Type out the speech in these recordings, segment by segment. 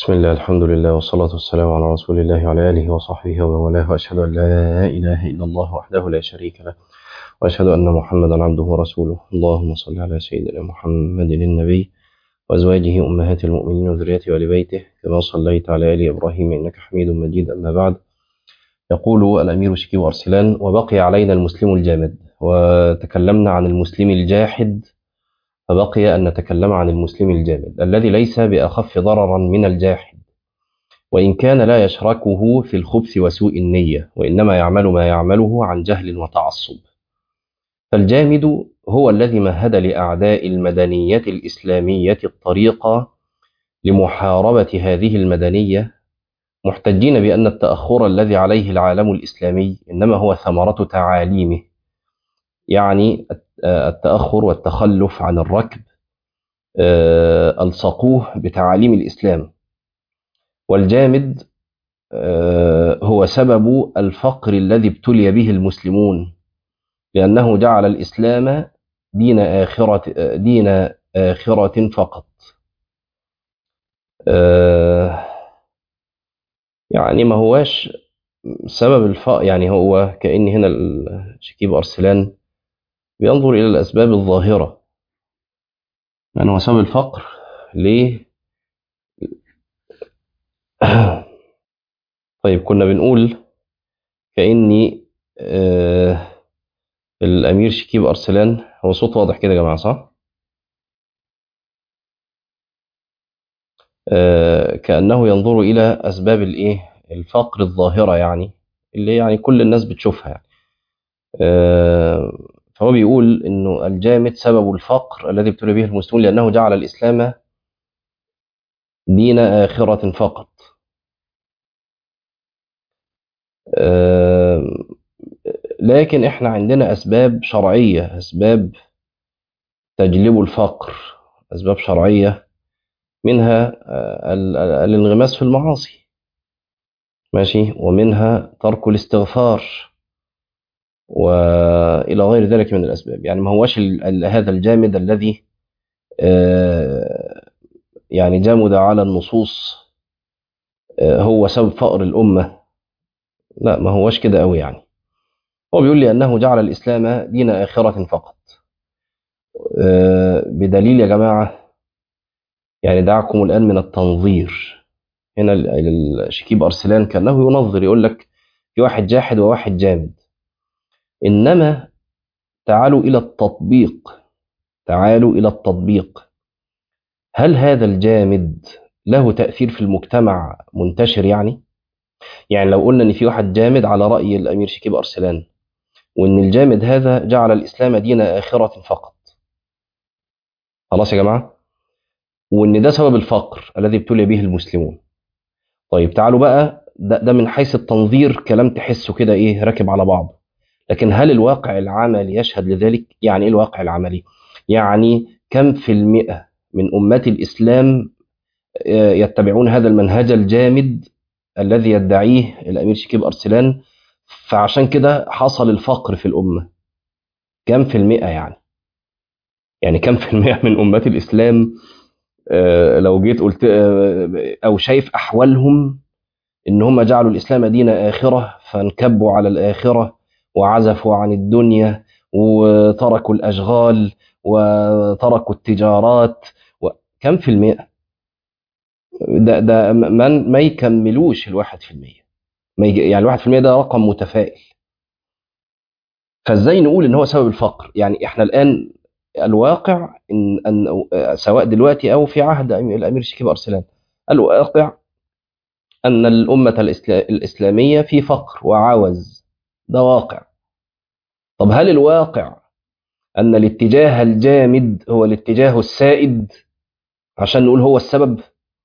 بسم الله الحمد لله والصلاة والسلام على رسول الله وعلى آله وصحبه ومن والاه وأشهد أن لا إله إلا الله وحده لا شريك له وأشهد أن محمدا عبده ورسوله اللهم صل على سيدنا محمد النبي وأزواجه أمهات المؤمنين وذريته وآل بيته كما صليت على آل إبراهيم إنك حميد مجيد أما بعد يقول الأمير شكيب أرسلان وبقي علينا المسلم الجامد وتكلمنا عن المسلم الجاحد فبقي أن نتكلم عن المسلم الجامد الذي ليس بأخف ضررا من الجاحد وإن كان لا يشركه في الخبث وسوء النية وإنما يعمل ما يعمله عن جهل وتعصب فالجامد هو الذي مهد لأعداء المدنية الإسلامية الطريقة لمحاربة هذه المدنية محتجين بأن التأخر الذي عليه العالم الإسلامي إنما هو ثمرة تعاليمه يعني التأخر والتخلف عن الركب ألصقوه بتعاليم الإسلام والجامد هو سبب الفقر الذي ابتلي به المسلمون لأنه جعل الإسلام دين آخرة دين آخرة فقط يعني ما هواش سبب الفقر يعني هو كأن هنا شكيب أرسلان بينظر إلى الأسباب الظاهرة يعني هو سبب الفقر ليه طيب كنا بنقول كأني آه الأمير شكيب أرسلان هو صوت واضح كده يا جماعة صح؟ آه كأنه ينظر إلى أسباب الإيه؟ الفقر الظاهرة يعني اللي يعني كل الناس بتشوفها يعني. آه فهو بيقول انه الجامد سبب الفقر الذي ابتلي به المسلمون لانه جعل الاسلام دين اخره فقط لكن احنا عندنا اسباب شرعيه اسباب تجلب الفقر اسباب شرعيه منها الانغماس في المعاصي ماشي ومنها ترك الاستغفار والى غير ذلك من الاسباب يعني ما هوش هذا الجامد الذي يعني جامد على النصوص هو سبب فقر الامه لا ما هوش كده قوي يعني هو بيقول لي انه جعل الاسلام دين اخره فقط بدليل يا جماعه يعني دعكم الان من التنظير هنا الشكيب ارسلان كانه ينظر يقول لك في واحد جاحد وواحد جامد إنما تعالوا إلى التطبيق تعالوا إلى التطبيق هل هذا الجامد له تأثير في المجتمع منتشر يعني؟ يعني لو قلنا إن في واحد جامد على رأي الأمير شكيب أرسلان وإن الجامد هذا جعل الإسلام دين آخرة فقط خلاص يا جماعة؟ وإن ده سبب الفقر الذي ابتلي به المسلمون طيب تعالوا بقى ده, ده من حيث التنظير كلام تحسه كده إيه راكب على بعض لكن هل الواقع العملي يشهد لذلك؟ يعني ايه الواقع العملي؟ يعني كم في المئة من أمات الإسلام يتبعون هذا المنهج الجامد الذي يدعيه الأمير شكيب أرسلان فعشان كده حصل الفقر في الأمة كم في المئة يعني يعني كم في المئة من أمات الإسلام لو جيت قلت أو شايف أحوالهم إن هم جعلوا الإسلام دين آخرة فانكبوا على الآخرة وعزفوا عن الدنيا وتركوا الأشغال وتركوا التجارات كم في المئة ده, ده من ما يكملوش الواحد في المية ما يج... يعني الواحد في المية ده رقم متفائل فازاي نقول ان هو سبب الفقر يعني احنا الان الواقع ان, أن سواء دلوقتي او في عهد الامير شكيب ارسلان الواقع ان الامه الاسلاميه في فقر وعوز ده واقع طب هل الواقع أن الاتجاه الجامد هو الاتجاه السائد عشان نقول هو السبب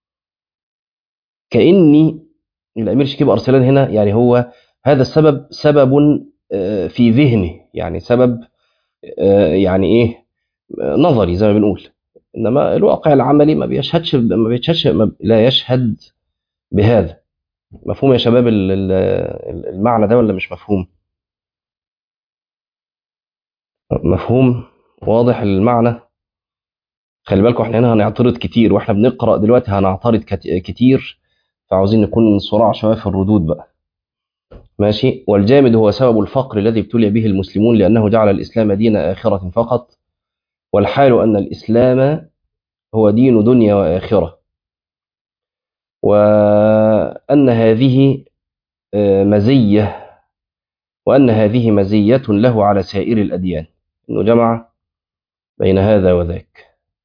كأني الأمير شكيب أرسلان هنا يعني هو هذا السبب سبب في ذهنه يعني سبب يعني إيه نظري زي ما بنقول إنما الواقع العملي ما بيشهدش ما بيشهدش لا يشهد بهذا مفهوم يا شباب المعنى ده ولا مش مفهوم؟ مفهوم واضح المعنى خلي بالكم احنا هنا هنعترض كتير واحنا بنقرا دلوقتي هنعترض كت- كتير فعاوزين نكون صراع شويه في الردود بقى ماشي والجامد هو سبب الفقر الذي ابتلي به المسلمون لانه جعل الاسلام دين اخره فقط والحال ان الاسلام هو دين دنيا واخره وان هذه آه، مزيه وان هذه مزيه له على سائر الاديان انه جمع بين هذا وذاك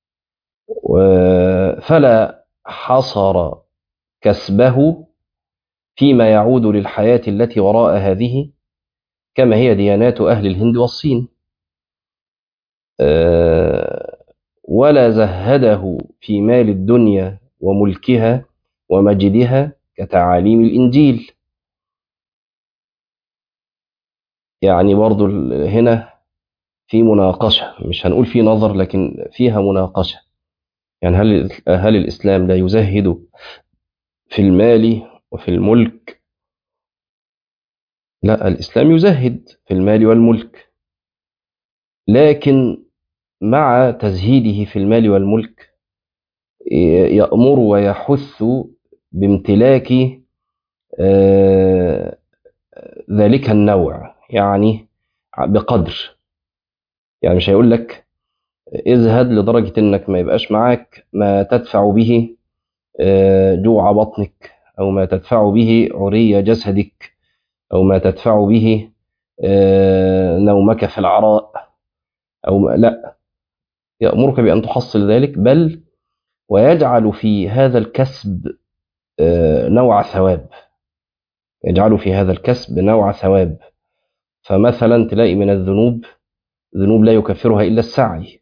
و- فلا حصر كسبه فيما يعود للحياة التي وراء هذه كما هي ديانات أهل الهند والصين آه، ولا زهده في مال الدنيا وملكها ومجدها كتعاليم الإنجيل يعني برضو ال- هنا في مناقشة مش هنقول في نظر لكن فيها مناقشة يعني هل هل الإسلام لا يزهد في المال وفي الملك لا الإسلام يزهد في المال والملك لكن مع تزهيده في المال والملك يأمر ويحث بامتلاك آه، ذلك النوع يعني بقدر يعني مش هيقول لك ازهد لدرجة انك ما يبقاش معاك ما تدفع به آه، جوع بطنك او ما تدفع به عري جسدك او ما تدفع به آه، نومك في العراء او ما- لا يأمرك بأن تحصل ذلك بل ويجعل في هذا الكسب آه، نوع ثواب يجعل في هذا الكسب نوع ثواب فمثلا تلاقي من الذنوب ذنوب لا يكفرها إلا السعي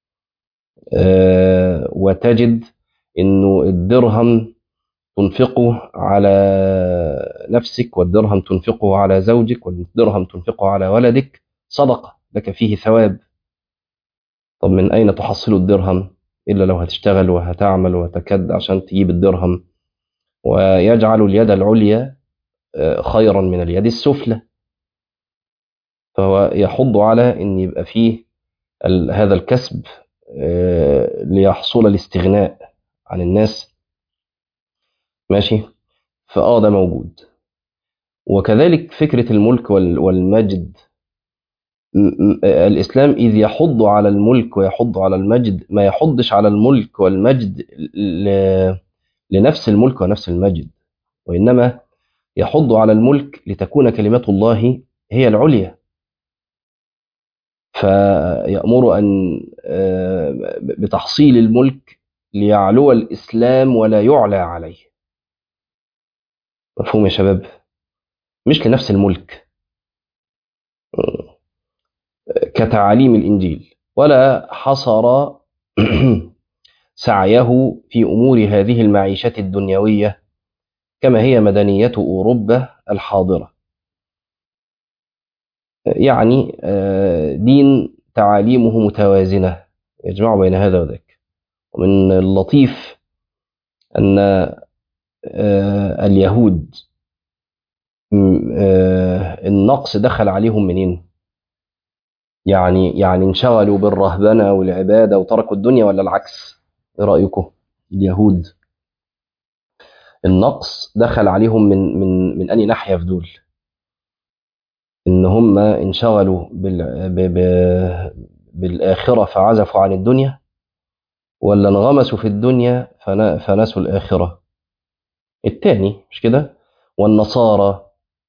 آه، وتجد إنه الدرهم تنفقه على نفسك والدرهم تنفقه على زوجك والدرهم تنفقه على ولدك صدقة لك فيه ثواب طب من أين تحصل الدرهم إلا لو هتشتغل وهتعمل وتكد عشان تجيب الدرهم ويجعل اليد العليا آه، خيرا من اليد السفلى فهو يحض على ان يبقى فيه ال- هذا الكسب آه، ليحصل الاستغناء عن الناس ماشي فاه ده موجود وكذلك فكرة الملك وال- والمجد م- م- آه، الإسلام إذ يحض على الملك ويحض على المجد ما يحضش على الملك والمجد ل- لنفس الملك ونفس المجد وإنما يحض على الملك لتكون كلمة الله هي العليا فيأمر أن آه، بتحصيل الملك ليعلو الإسلام ولا يعلى عليه مفهوم يا شباب مش لنفس الملك آه، كتعاليم الإنجيل ولا حصر سعيه في أمور هذه المعيشة الدنيوية كما هي مدنية أوروبا الحاضرة يعني آه، دين تعاليمه متوازنة يجمع بين هذا وذاك ومن اللطيف أن آه، اليهود م- آه، النقص دخل عليهم منين؟ يعني يعني انشغلوا بالرهبنة والعبادة وتركوا الدنيا ولا العكس؟ إيه رأيكم؟ اليهود النقص دخل عليهم من من من أي ناحية في دول؟ إن هم انشغلوا بال ب ب بالآخرة فعزفوا عن الدنيا ولا انغمسوا في الدنيا فنا- فنسوا الآخرة؟ التاني مش كده؟ والنصارى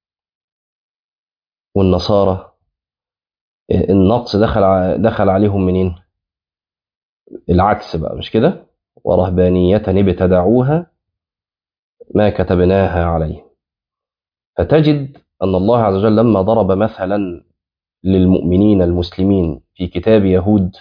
والنصارى النقص دخل ع- دخل عليهم منين؟ العكس بقى مش كده؟ ورهبانية ابتدعوها ما كتبناها عليهم. فتجد أن الله عز وجل لما ضرب مثلا للمؤمنين المسلمين في كتاب يهود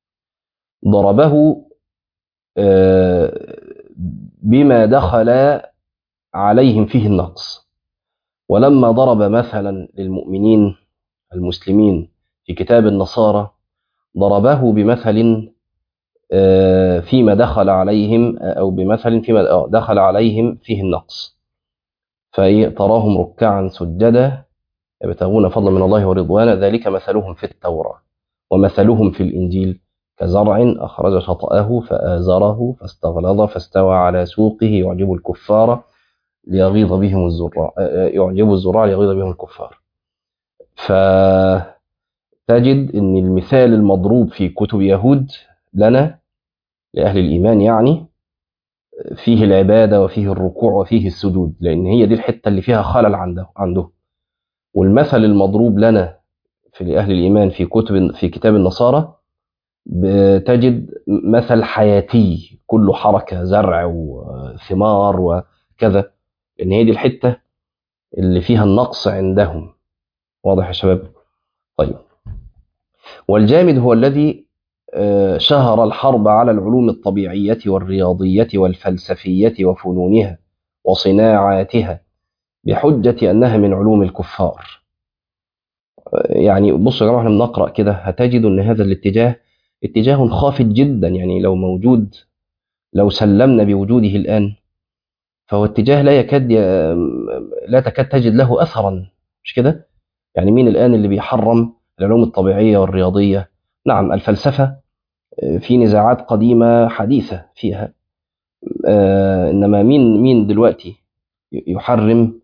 ضربه آه، بما دخل عليهم فيه النقص ولما ضرب مثلا للمؤمنين المسلمين في كتاب النصارى ضربه بمثل آه، فيما دخل عليهم أو بمثل فيما آه، دخل عليهم فيه النقص فتراهم ركعا سجدا يبتغون فضلا من الله ورضوانا ذلك مثلهم في التوراة ومثلهم في الإنجيل كزرع أخرج شطأه فآزره فاستغلظ فاستوى على سوقه يعجب الكفار ليغيظ بهم الزراع يعجب الزراع ليغيظ بهم الكفار فتجد أن المثال المضروب في كتب يهود لنا لأهل الإيمان يعني فيه العبادة وفيه الركوع وفيه السجود لأن هي دي الحتة اللي فيها خلل عنده عنده والمثل المضروب لنا في أهل الإيمان في كتب في كتاب النصارى بتجد مثل حياتي كله حركة زرع وثمار وكذا لأن هي دي الحتة اللي فيها النقص عندهم واضح يا شباب طيب والجامد هو الذي شهر الحرب على العلوم الطبيعية والرياضية والفلسفية وفنونها وصناعاتها بحجة أنها من علوم الكفار يعني بصوا يا جماعة احنا بنقرأ كده هتجدوا أن هذا الاتجاه اتجاه خافت جدا يعني لو موجود لو سلمنا بوجوده الآن فهو اتجاه لا يكاد لا تكاد تجد له أثرا مش كده يعني مين الآن اللي بيحرم العلوم الطبيعية والرياضية نعم الفلسفة في نزاعات قديمة حديثة فيها إنما مين مين دلوقتي يحرم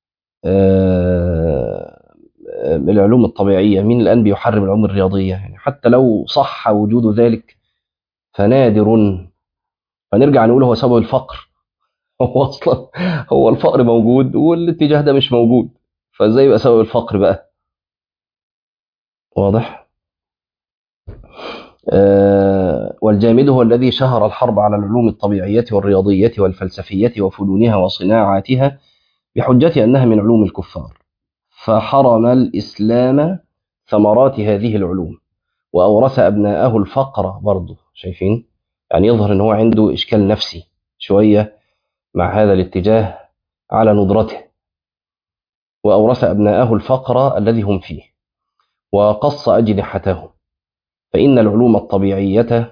العلوم الطبيعية مين الآن بيحرم العلوم الرياضية يعني حتى لو صح وجود ذلك فنادر فنرجع نقول هو سبب الفقر هو أصلا هو الفقر موجود والاتجاه ده مش موجود فازاي يبقى سبب الفقر بقى واضح آه والجامد هو الذي شهر الحرب على العلوم الطبيعية والرياضية والفلسفية وفنونها وصناعاتها بحجة أنها من علوم الكفار فحرم الإسلام ثمرات هذه العلوم وأورث أبناءه الفقر برضه شايفين يعني يظهر أنه عنده إشكال نفسي شوية مع هذا الاتجاه على ندرته وأورث أبناءه الفقر الذي هم فيه وقص أجنحته فإن العلوم الطبيعية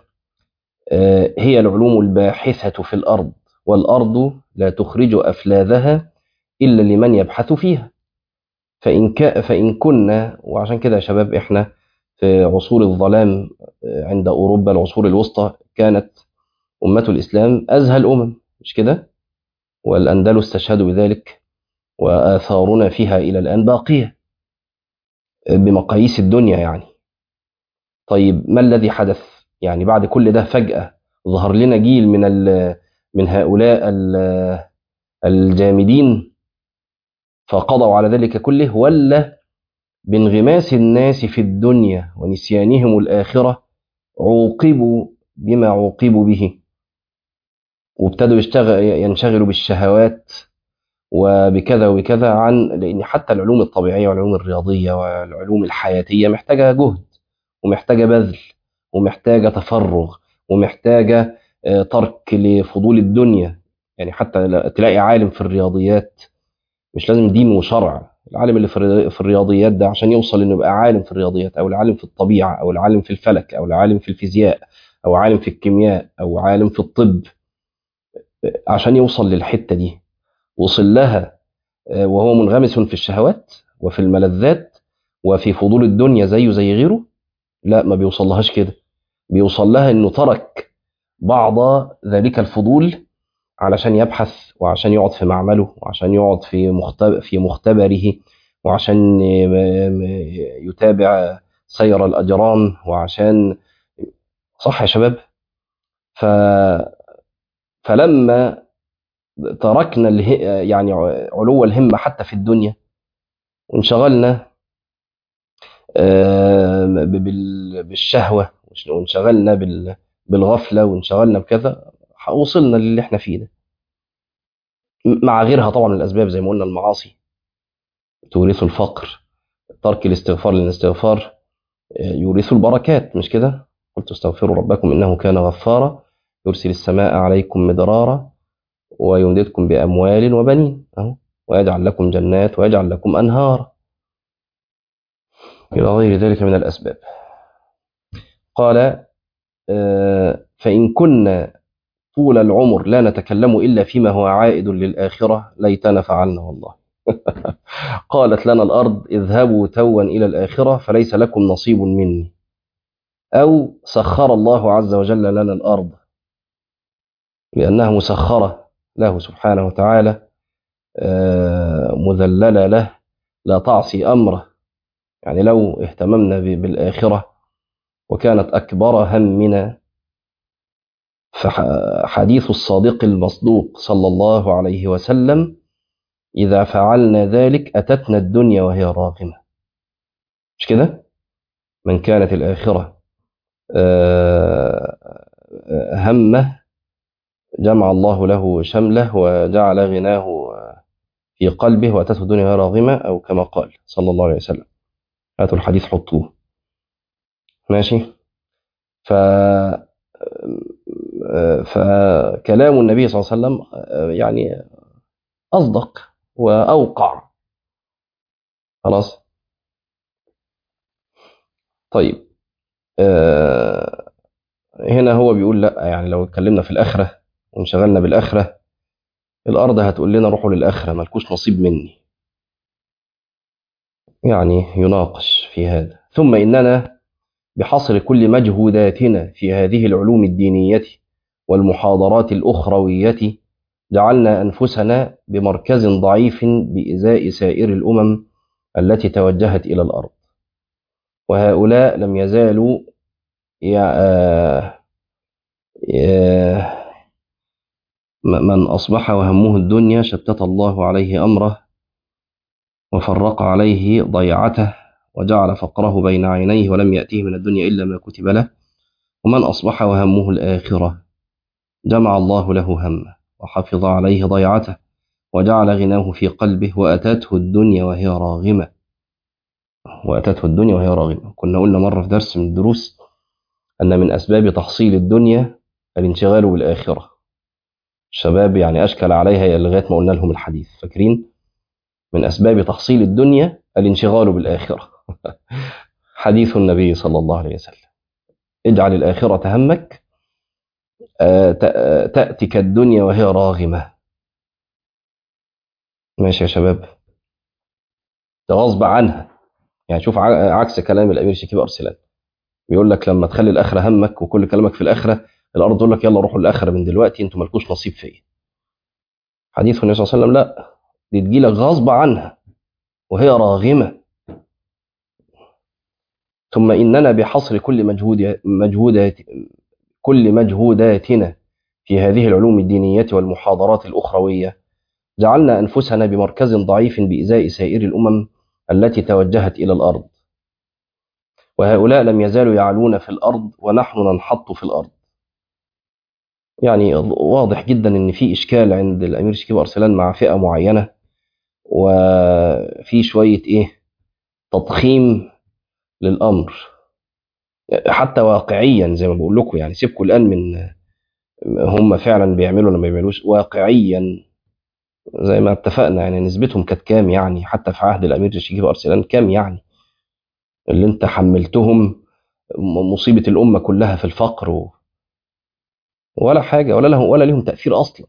هي العلوم الباحثة في الأرض والأرض لا تخرج أفلاذها إلا لمن يبحث فيها فإن, ك... فإن كنا وعشان كده يا شباب إحنا في عصور الظلام عند أوروبا العصور الوسطى كانت أمة الإسلام أزهى الأمم مش كده والأندلس تشهد بذلك وآثارنا فيها إلى الآن باقية بمقاييس الدنيا يعني طيب ما الذي حدث يعني بعد كل ده فجأة ظهر لنا جيل من من هؤلاء الجامدين فقضوا على ذلك كله ولا بانغماس الناس في الدنيا ونسيانهم الآخرة عوقبوا بما عوقبوا به وابتدوا يشتغل ينشغلوا بالشهوات وبكذا وبكذا عن لأن حتى العلوم الطبيعية والعلوم الرياضية والعلوم الحياتية محتاجة جهد ومحتاجة بذل ومحتاجة تفرغ ومحتاجة ترك لفضول الدنيا يعني حتى تلاقي عالم في الرياضيات مش لازم دين وشرع العالم اللي في الرياضيات ده عشان يوصل انه يبقى عالم في الرياضيات او العالم في الطبيعه او العالم في الفلك او العالم في الفيزياء او عالم في الكيمياء او عالم في الطب عشان يوصل للحته دي وصل لها وهو منغمس في الشهوات وفي الملذات وفي فضول الدنيا زيه زي غيره لا ما بيوصل لهاش كده بيوصل لها انه ترك بعض ذلك الفضول علشان يبحث وعشان يقعد في معمله وعشان يقعد في مختبر في مختبره وعشان يتابع سير الأجرام وعشان صح يا شباب ف فلما تركنا اله... يعني علو الهمة حتى في الدنيا وانشغلنا بالشهوة وانشغلنا بال... بالغفلة وانشغلنا بكذا وصلنا للي احنا فيه ده مع غيرها طبعا من الاسباب زي ما قلنا المعاصي تورث الفقر ترك الاستغفار للاستغفار يورث البركات مش كده قلت استغفروا ربكم انه كان غفارا يرسل السماء عليكم مدرارا ويمددكم باموال وبنين اهو ويجعل لكم جنات ويجعل لكم انهارا الى غير ذلك من الاسباب قال فان كنا طول العمر لا نتكلم إلا فيما هو عائد للآخرة ليتنا فعلنا والله قالت لنا الأرض اذهبوا توا إلى الآخرة فليس لكم نصيب مني أو سخر الله عز وجل لنا الأرض لأنها مسخرة له سبحانه وتعالى مذللة له لا تعصي أمره يعني لو اهتممنا بالآخرة وكانت أكبر همنا فحديث الصادق المصدوق صلى الله عليه وسلم إذا فعلنا ذلك أتتنا الدنيا وهي راغمة مش كده؟ من كانت الآخرة همه جمع الله له شمله وجعل غناه في قلبه وأتته الدنيا وهي راغمة أو كما قال صلى الله عليه وسلم هاتوا الحديث حطوه ماشي ف فكلام النبي صلى الله عليه وسلم يعني أصدق وأوقع خلاص طيب هنا هو بيقول لا يعني لو اتكلمنا في الآخرة وانشغلنا بالآخرة الأرض هتقول لنا روحوا للآخرة ملكوش نصيب مني يعني يناقش في هذا ثم إننا بحصر كل مجهوداتنا في هذه العلوم الدينية والمحاضرات الأخروية جعلنا أنفسنا بمركز ضعيف بإزاء سائر الأمم التي توجهت إلى الأرض وهؤلاء لم يزالوا من أصبح وهمه الدنيا شتت الله عليه أمره وفرق عليه ضيعته وجعل فقره بين عينيه ولم يأتيه من الدنيا إلا ما كتب له ومن أصبح وهمه الآخرة جمع الله له همه وحفظ عليه ضيعته وجعل غناه في قلبه وأتته الدنيا وهي راغمة وأتته الدنيا وهي راغمة كنا قلنا مرة في درس من الدروس أن من أسباب تحصيل الدنيا الانشغال بالآخرة الشباب يعني أشكل عليها لغاية ما قلنا لهم الحديث فاكرين من أسباب تحصيل الدنيا الانشغال بالآخرة حديث النبي صلى الله عليه وسلم اجعل الآخرة همك تأتك الدنيا وهي راغمة ماشي يا شباب ده غصب عنها يعني شوف عكس كلام الأمير شكيب أرسلان بيقول لك لما تخلي الآخرة همك وكل كلامك في الآخرة الأرض تقول لك يلا روحوا الآخرة من دلوقتي أنتوا مالكوش نصيب فيا حديث النبي صلى الله عليه وسلم لا دي تجيلك غصب عنها وهي راغمة ثم إننا بحصر كل مجهود مجهودات كل مجهوداتنا في هذه العلوم الدينية والمحاضرات الأخروية جعلنا أنفسنا بمركز ضعيف بإزاء سائر الأمم التي توجهت إلى الأرض وهؤلاء لم يزالوا يعلون في الأرض ونحن ننحط في الأرض يعني واضح جدا ان في اشكال عند الامير شكيب ارسلان مع فئه معينه وفي شويه ايه تضخيم للامر حتى واقعيا زي ما بقول لكم يعني سيبكم الان من هم فعلا بيعملوا ولا ما بيعملوش واقعيا زي ما اتفقنا يعني نسبتهم كانت كام يعني حتى في عهد الامير شكيب ارسلان كام يعني اللي انت حملتهم مصيبه الامه كلها في الفقر و... ولا حاجة ولا لهم ولا لهم تأثير أصلا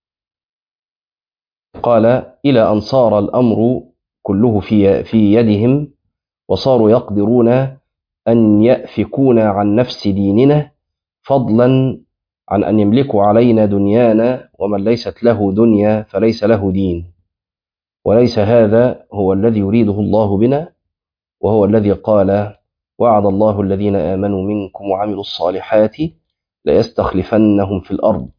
قال إلى أن صار الأمر كله في في يدهم وصاروا يقدرون أن يأفكون عن نفس ديننا فضلا عن أن يملكوا علينا دنيانا ومن ليست له دنيا فليس له دين وليس هذا هو الذي يريده الله بنا وهو الذي قال وعد الله الذين آمنوا منكم وعملوا الصالحات ليستخلفنهم في الأرض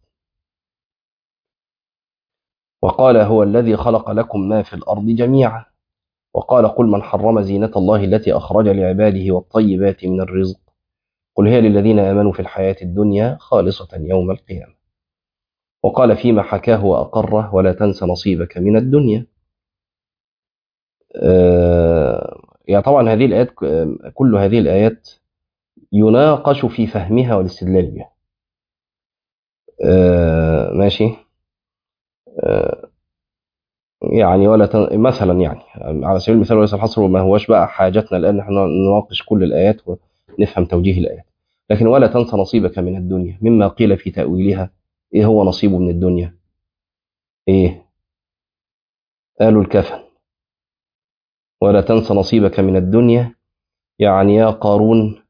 وقال هو الذي خلق لكم ما في الأرض جميعا وقال قل من حرم زينة الله التي أخرج لعباده والطيبات من الرزق قل هي للذين آمنوا في الحياة الدنيا خالصة يوم القيامة وقال فيما حكاه وأقره ولا تنس نصيبك من الدنيا آه يعني طبعا هذه الآيات كل هذه الآيات يناقش في فهمها والاستدلال بها آه ماشي آه يعني ولا تن... مثلا يعني على سبيل المثال وليس الحصر وما هوش بقى حاجتنا الان نحن نناقش كل الايات ونفهم توجيه الايات لكن ولا تنسى نصيبك من الدنيا مما قيل في تاويلها ايه هو نصيبه من الدنيا ايه قالوا الكفن ولا تنسى نصيبك من الدنيا يعني يا قارون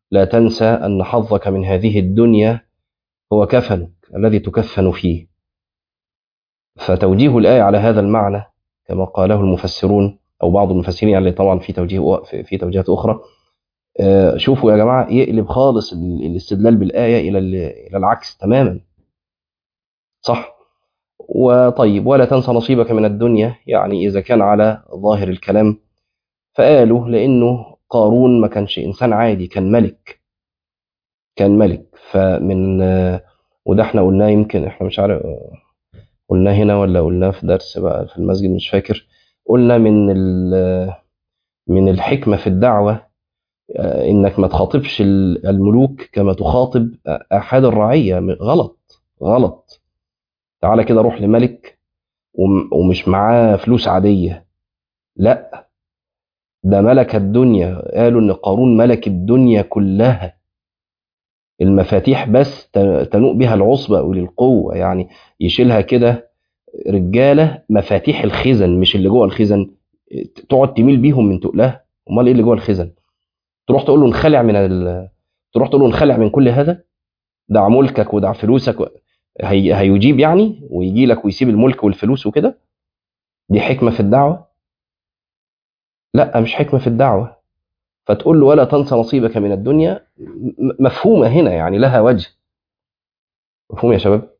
لا تنسى أن حظك من هذه الدنيا هو كفنك الذي تكفن فيه فتوجيه الآية على هذا المعنى كما قاله المفسرون أو بعض المفسرين يعني طبعا في توجيه في في توجيهات أخرى آه، شوفوا يا جماعة يقلب خالص ال- الاستدلال بالآية إلى ال- إلى العكس تماما صح وطيب ولا تنسى نصيبك من الدنيا يعني إذا كان على ظاهر الكلام فقالوا لأنه قارون ما كانش إنسان عادي كان ملك كان ملك فمن آه، وده احنا قلناه يمكن احنا مش عارف آه، قلناه هنا ولا قلناه في درس بقى في المسجد مش فاكر قلنا من ال- من الحكمة في الدعوة آه، انك ما تخاطبش ال- الملوك كما تخاطب احد الرعية غلط غلط تعالى كده روح لملك وم- ومش معاه فلوس عادية لا ده ملك الدنيا قالوا ان قارون ملك الدنيا كلها المفاتيح بس ت- تنوء بها العصبة أولي القوة يعني يشيلها كده رجالة مفاتيح الخزن مش اللي جوه الخزن تقعد تميل بيهم من تقلها امال ايه اللي جوه الخزن تروح تقول له انخلع من ال... تروح تقول له انخلع من كل هذا دع ملكك ودع فلوسك و... هي... هيجيب يعني ويجي لك ويسيب الملك والفلوس وكده دي حكمة في الدعوة لا مش حكمة في الدعوة فتقول له ولا تنسى نصيبك من الدنيا م- مفهومة هنا يعني لها وجه مفهوم يا شباب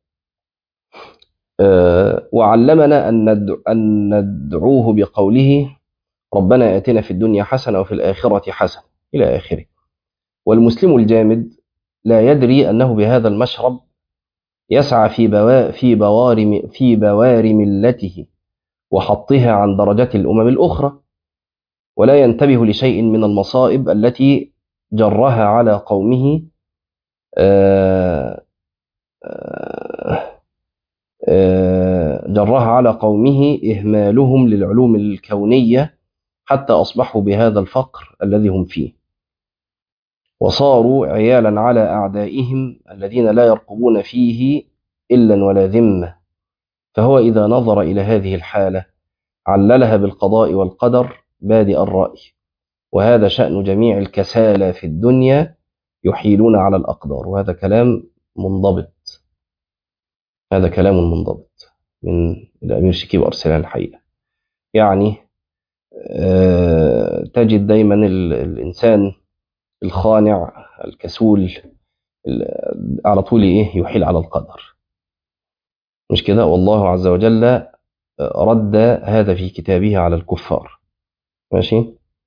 آه، وعلمنا أن ندع- أن ندعوه بقوله ربنا آتنا في الدنيا حسنة وفي الآخرة حسنة إلى آخره والمسلم الجامد لا يدري أنه بهذا المشرب يسعى في بوا في بوارم في بوار ملته وحطها عن درجات الأمم الأخرى ولا ينتبه لشيء من المصائب التي جرها على قومه آه، آه، آه، جرها على قومه إهمالهم للعلوم الكونية حتى أصبحوا بهذا الفقر الذي هم فيه وصاروا عيالا على أعدائهم الذين لا يرقبون فيه إلا ولا ذمة فهو إذا نظر إلى هذه الحالة عللها بالقضاء والقدر بادئ الرأي وهذا شأن جميع الكسالى في الدنيا يحيلون على الأقدار وهذا كلام منضبط هذا كلام منضبط من الأمير شكيب أرسلان الحقيقة يعني آه، تجد دايما ال- الإنسان الخانع الكسول ال- على طول إيه يحيل على القدر مش كده والله عز وجل رد هذا في كتابه على الكفار ماشي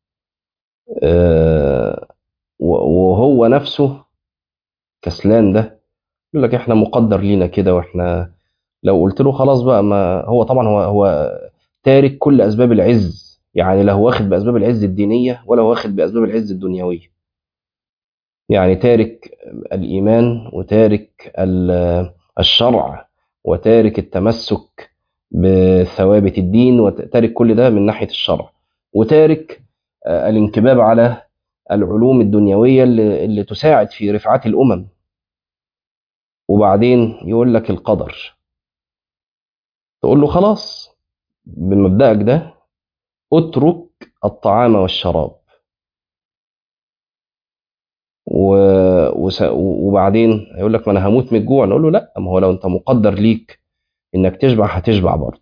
آه، و- وهو نفسه كسلان ده يقول لك احنا مقدر لينا كده واحنا لو قلت له خلاص بقى ما هو طبعا هو هو تارك كل اسباب العز يعني لا هو واخد باسباب العز الدينيه ولا هو واخد باسباب العز الدنيويه يعني تارك الايمان وتارك ال- الشرع وتارك التمسك بثوابت الدين وتارك كل ده من ناحيه الشرع وتارك آه، الانكباب على العلوم الدنيويه اللي, اللي تساعد في رفعه الامم وبعدين يقول لك القدر تقول له خلاص بمبدأك ده اترك الطعام والشراب و... وس... وبعدين هيقول لك ما انا هموت من الجوع نقول له لا ما هو لو انت مقدر ليك انك تشبع هتشبع برضه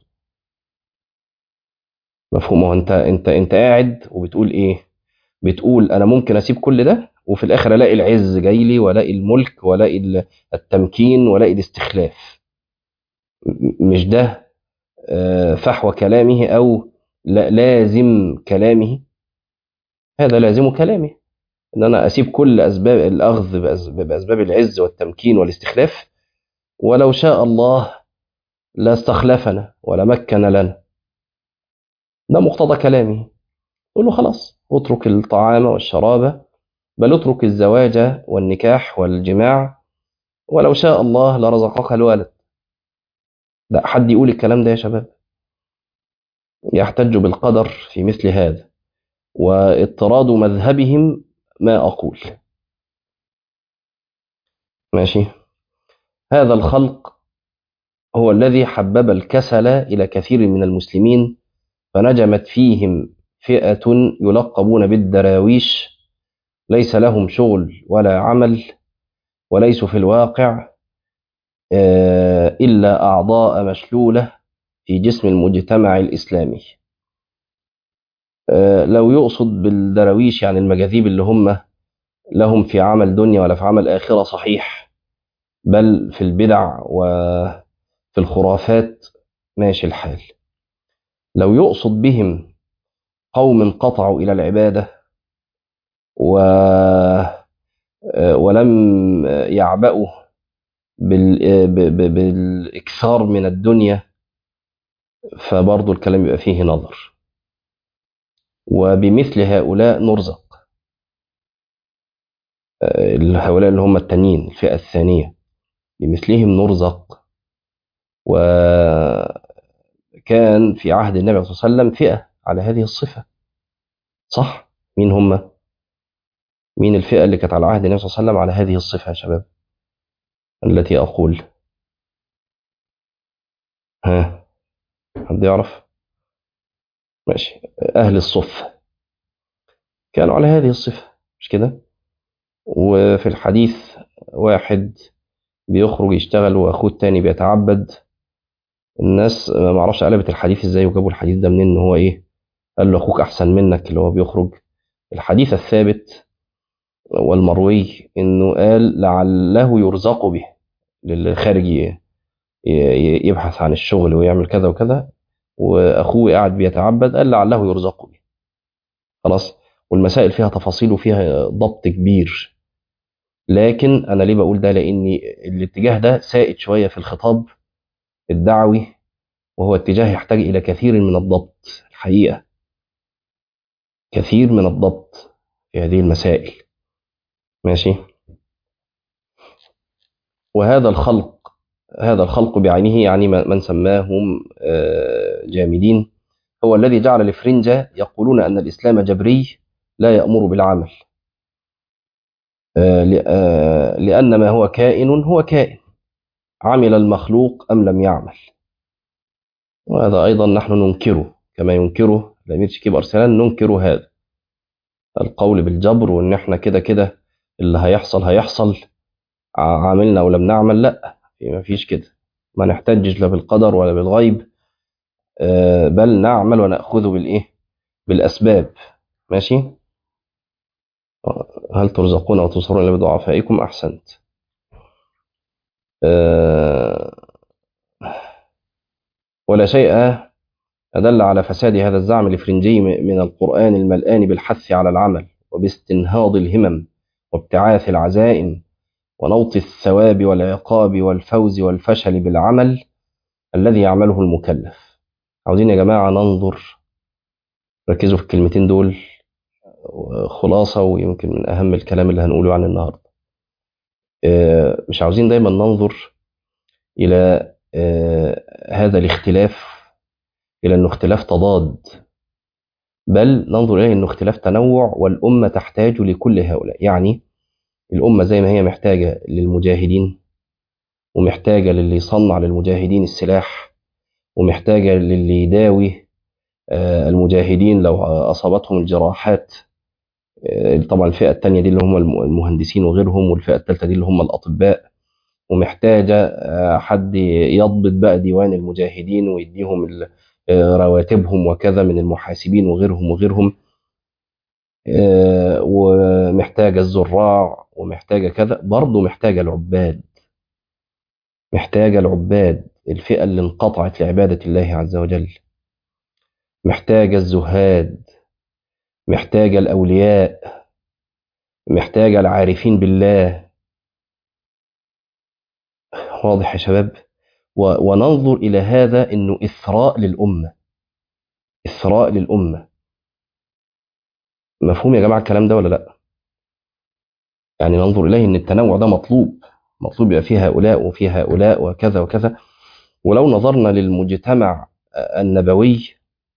مفهوم هو انت انت انت قاعد وبتقول ايه بتقول انا ممكن اسيب كل ده وفي الاخر الاقي العز جاي لي والاقي الملك والاقي ال- التمكين والاقي الاستخلاف م- مش ده آه، فحوى كلامه او لا- لازم كلامه هذا لازم كلامه ان انا اسيب كل اسباب الاخذ بأس- باسباب العز والتمكين والاستخلاف ولو شاء الله لاستخلفنا ولمكن لنا ده مقتضى كلامه قل له خلاص اترك الطعام والشراب بل اترك الزواج والنكاح والجماع ولو شاء الله لرزقك الولد ده حد يقول الكلام ده يا شباب يحتج بالقدر في مثل هذا واضطراد مذهبهم ما أقول ماشي هذا الخلق هو الذي حبب الكسل إلى كثير من المسلمين فنجمت فيهم فئة يلقبون بالدراويش ليس لهم شغل ولا عمل وليسوا في الواقع إلا أعضاء مشلولة في جسم المجتمع الإسلامي لو يقصد بالدراويش يعني المجاذيب اللي هم لهم في عمل دنيا ولا في عمل آخرة صحيح بل في البدع وفي الخرافات ماشي الحال لو يقصد بهم قوم قطعوا إلى العبادة و ولم يعبأوا بالإكثار من الدنيا فبرضو الكلام يبقى فيه نظر وبمثل هؤلاء نرزق هؤلاء اللي هم التانيين الفئة الثانية بمثلهم نرزق وكان في عهد النبي صلى الله عليه وسلم فئة على هذه الصفة صح مين هم مين الفئة اللي كانت على عهد النبي صلى الله عليه وسلم على هذه الصفة يا شباب التي أقول ها حد يعرف ماشي أهل الصف كانوا على هذه الصفة مش كده وفي الحديث واحد بيخرج يشتغل واخوه التاني بيتعبد الناس ما اعرفش قلبت الحديث ازاي وجابوا الحديث ده منين ان هو ايه قال له اخوك احسن منك اللي هو بيخرج الحديث الثابت والمروي انه قال لعله يرزق به للي خارج يبحث عن الشغل ويعمل كذا وكذا واخوه قاعد بيتعبد قال لعله يرزق به خلاص والمسائل فيها تفاصيل وفيها ضبط كبير لكن انا ليه بقول ده لان الاتجاه ده سائد شويه في الخطاب الدعوي وهو اتجاه يحتاج الى كثير من الضبط الحقيقه كثير من الضبط في هذه المسائل ماشي وهذا الخلق هذا الخلق بعينه يعني من سماهم جامدين هو الذي جعل الفرنجة يقولون أن الإسلام جبري لا يأمر بالعمل لأن ما هو كائن هو كائن عمل المخلوق أم لم يعمل وهذا أيضا نحن ننكره كما ينكره الأمير شكيب أرسلان ننكر هذا القول بالجبر وإن احنا كده كده اللي هيحصل هيحصل عملنا ولم نعمل لا ما فيش كده ما نحتجش لا بالقدر ولا بالغيب بل نعمل ونأخذ بالإيه بالأسباب ماشي هل ترزقون وتنصرون إلا بضعفائكم أحسنت ولا شيء أدل على فساد هذا الزعم الإفرنجي من القرآن الملآن بالحث على العمل وباستنهاض الهمم وابتعاث العزائم ونوط الثواب والعقاب والفوز والفشل بالعمل الذي يعمله المكلف عاوزين يا جماعة ننظر ركزوا في الكلمتين دول خلاصة ويمكن من أهم الكلام اللي هنقوله عن النهاردة مش عاوزين دايما ننظر إلى هذا الاختلاف إلى أنه اختلاف تضاد بل ننظر إليه أنه اختلاف تنوع والأمة تحتاج لكل هؤلاء يعني الأمة زي ما هي محتاجة للمجاهدين ومحتاجة للي يصنع للمجاهدين السلاح ومحتاجة للي يداوي المجاهدين لو أصابتهم الجراحات طبعا الفئة الثانية دي اللي هم المهندسين وغيرهم والفئة الثالثة دي اللي هم الأطباء ومحتاجة حد يضبط بقى ديوان المجاهدين ويديهم رواتبهم وكذا من المحاسبين وغيرهم وغيرهم ومحتاجة الزراع ومحتاجة كذا برضه محتاجة العباد محتاجة العباد الفئة اللي انقطعت لعبادة الله عز وجل محتاجة الزهاد محتاجة الأولياء محتاجة العارفين بالله واضح يا شباب وننظر إلى هذا أنه إثراء للأمة إثراء للأمة مفهوم يا جماعة الكلام ده ولا لا يعني ننظر إليه أن التنوع ده مطلوب مطلوب يبقى فيه هؤلاء وفيه هؤلاء وكذا وكذا ولو نظرنا للمجتمع النبوي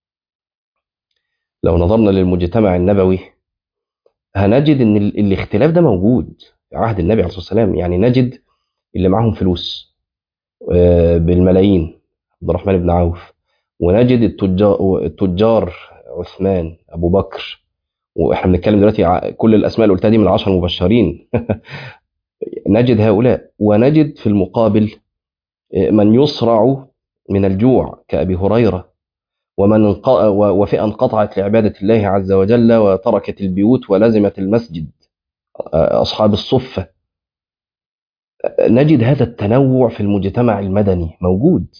لو نظرنا للمجتمع النبوي هنجد ان الاختلاف ده موجود في عهد النبي عليه الصلاه والسلام يعني نجد اللي معاهم فلوس بالملايين عبد الرحمن بن عوف ونجد التجار, التجار عثمان ابو بكر واحنا بنتكلم دلوقتي ع- كل الاسماء اللي قلتها دي من العشر المبشرين نجد هؤلاء ونجد في المقابل من يصرع من الجوع كأبي هريرة ومن انق- و- وفئة انقطعت لعبادة الله عز وجل وتركت البيوت ولزمت المسجد أصحاب الصفة نجد هذا التنوع في المجتمع المدني موجود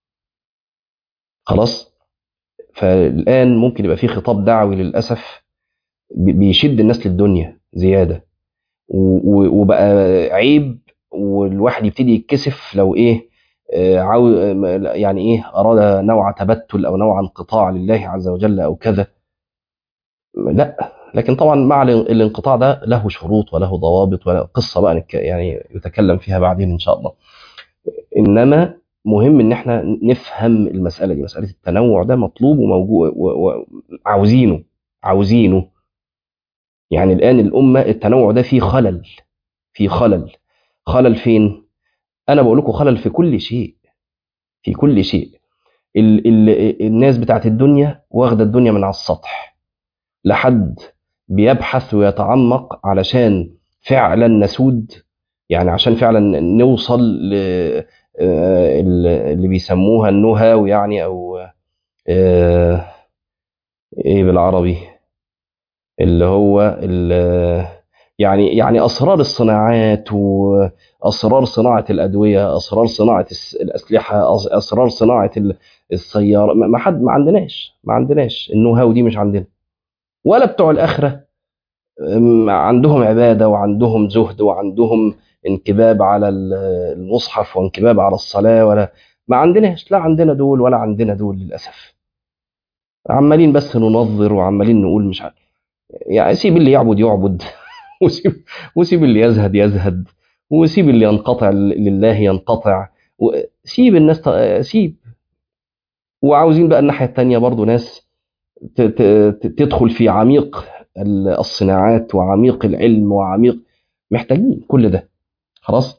خلاص فالآن ممكن يبقى في خطاب دعوي للأسف بي- بيشد الناس للدنيا زيادة و- و- وبقى عيب والواحد يبتدي يتكسف لو ايه آه، عاو آه، يعني ايه اراد نوع تبتل او نوع انقطاع لله عز وجل او كذا لا لكن طبعا مع الان- الانقطاع ده له شروط وله ضوابط وله قصه بقى نك- يعني يتكلم فيها بعدين ان شاء الله انما مهم ان احنا نفهم المساله دي مساله التنوع ده مطلوب وموجود وعاوزينه عاوزينه يعني الان الامه التنوع ده فيه خلل في خلل خلل فين انا بقول لكم خلل في كل شيء في كل شيء ال ال الناس بتاعت الدنيا واخده الدنيا من على السطح لحد بيبحث ويتعمق علشان فعلا نسود يعني عشان فعلا نوصل ل آه، اللي بيسموها النهى يعني او آه، ايه بالعربي اللي هو ال- يعني يعني اسرار الصناعات واسرار صناعه الادويه اسرار صناعه الس- الاسلحه أس- اسرار صناعه ال- السياره ما ما حد ما عندناش ما عندناش النو دي مش عندنا ولا بتوع الاخره أم، عندهم عباده وعندهم زهد وعندهم انكباب على ال- المصحف وانكباب على الصلاه ولا ما عندناش لا عندنا دول ولا عندنا دول للاسف عمالين بس ننظر وعمالين نقول مش عارف يعني سيب اللي يعبد يعبد وسيب وسيب اللي يزهد يزهد وسيب اللي ينقطع لله ينقطع سيب الناس ت- سيب وعاوزين بقى الناحية التانية برضو ناس ت- ت- تدخل في عميق ال- الصناعات وعميق العلم وعميق محتاجين كل ده خلاص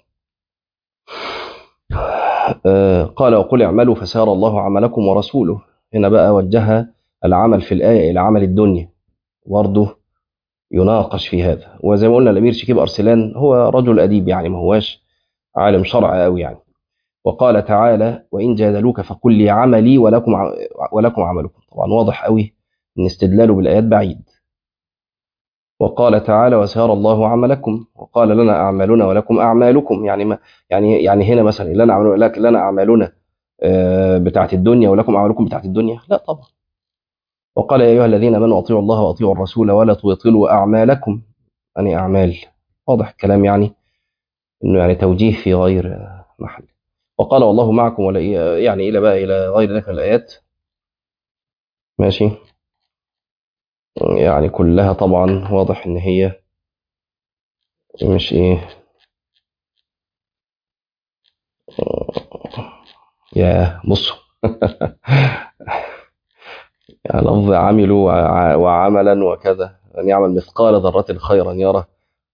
آه، قال وقل اعملوا فسار الله عملكم ورسوله هنا بقى وجه العمل في الآية إلى عمل الدنيا برضه يناقش في هذا وزي ما قلنا الأمير شكيب أرسلان هو رجل أديب يعني ما هواش عالم شرع قوي يعني وقال تعالى وإن جادلوك فقل لي عملي ولكم ع- ولكم عملكم طبعا واضح قوي إن استدلاله بالآيات بعيد وقال تعالى وسيرى الله عملكم وقال لنا أعمالنا ولكم أعمالكم يعني ما يعني يعني هنا مثلا لنا أعمالنا لك لنا أعمالنا آه، بتاعت الدنيا ولكم أعمالكم بتاعت الدنيا لا طبعا وقال يا أيها الذين آمنوا أطيعوا الله وأطيعوا الرسول ولا تبطلوا أعمالكم يعني أعمال واضح الكلام يعني إنه يعني توجيه في غير آه، محل وقال والله معكم ولا يعني إلى بقى إلى غير ذلك من الآيات ماشي يعني كلها طبعا واضح إن هي مش إيه يا بصوا يعني لفظ عملوا وع- وعملا وكذا أن يعمل مثقال ذرة خيرا يرى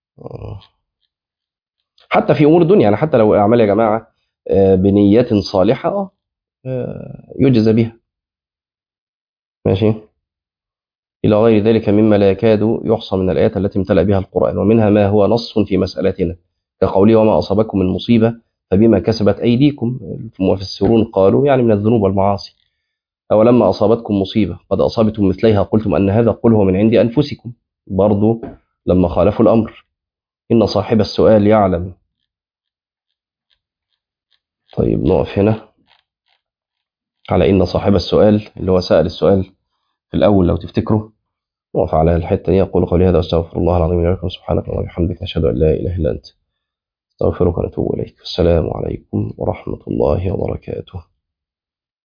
حتى في أمور الدنيا يعني حتى لو أعمال يا جماعة آه، بنية صالحة آه، آه، يجزى بها ماشي إلى غير ذلك مما لا يكاد يحصى من الآيات التي امتلأ بها القرآن ومنها ما هو نص في مسألتنا كقوله وما أصابكم من مصيبة فبما كسبت أيديكم المفسرون قالوا يعني من الذنوب والمعاصي أولما أصابتكم مصيبة قد أصابتم مثليها قلتم أن هذا قل هو من عند أنفسكم برضو لما خالفوا الأمر إن صاحب السؤال يعلم طيب نقف هنا على إن صاحب السؤال اللي هو سأل السؤال في الأول لو تفتكروا نقف على الحتة دي أقول قولي هذا وأستغفر الله العظيم لي ولكم سبحانك اللهم وبحمدك نشهد أن لا إله إلا أنت استغفرك ونتوب إليك السلام عليكم ورحمة الله وبركاته